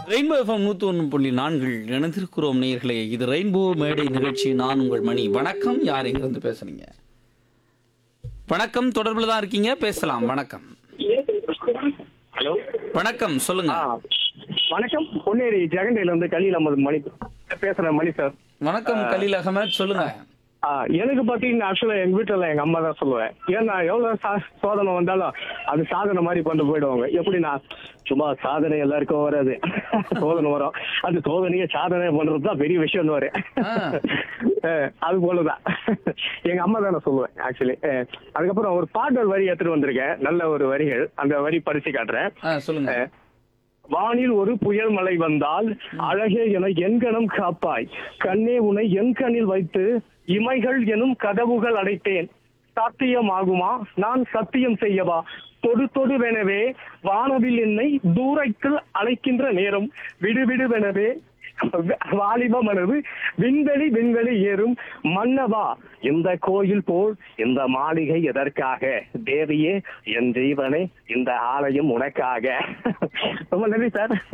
Rainbow FM நூத்தி ஒன்று புள்ளி நான்கில் இணைந்திருக்கிறோம் நேயர்களே இது ரெயின்போ மேடை நிகழ்ச்சி நான் உங்கள் மணி வணக்கம் யார் எங்கிருந்து பேசுறீங்க வணக்கம் தொடர்பில் தான் இருக்கீங்க பேசலாம் வணக்கம் ஹலோ வணக்கம் சொல்லுங்க ஆ வணக்கம் பொன்னேரி ஜெகண்டையில இருந்து கலியில் அமது மணி பேசுறேன் மணி சார் வணக்கம் கலீல் அகமத் சொல்லுங்க ஆ எனக்கு பாத்தீங்கன்னா ஆக்சுவலா எங்க வீட்டுல எங்க அம்மா தான் சொல்லுவேன் ஏன்னா எவ்வளவு சா- சோதனை வந்தாலும் அது சாதனை மாதிரி கொண்டு போயிடுவாங்க எப்படின்னா சும்மா சாதனை எல்லாருக்கும் வராது சோதனை வரும் அந்த சோதனையை சாதனை பண்றது தான் பெரிய விஷயம் வரும் ஆ. அது போலதான் எங்க அம்மா தான் நான் சொல்லுவேன் ஆக்சுவலி அதுக்கப்புறம் ஒரு பாடல் வரி எடுத்துட்டு வந்திருக்கேன் நல்ல ஒரு வரிகள் அந்த வரி படிச்சு காட்டுறேன் ஆ சொல்லுங்க வானில் ஒரு புயல் மழை வந்தால் அழகே என என்கணம் காப்பாய் கண்ணே உன்னை என் கண்ணில் வைத்து இமைகள் எனும் கதவுகள் அடைத்தேன் சாத்தியமாகுமா நான் சத்தியம் செய்யவா தொடு தொடுவெனவே வானவில் என்னை தூரத்தில் அழைக்கின்ற நேரம் விடுவிடுவெனவே வாலிப மனது விண்வெளி விண்வெளி ஏறும் மன்னவா இந்த கோயில் போல் இந்த மாளிகை எதற்காக தேவியே என் ஜீவனே இந்த ஆலயம் உனக்காக ரொம்ப நன்றி சார்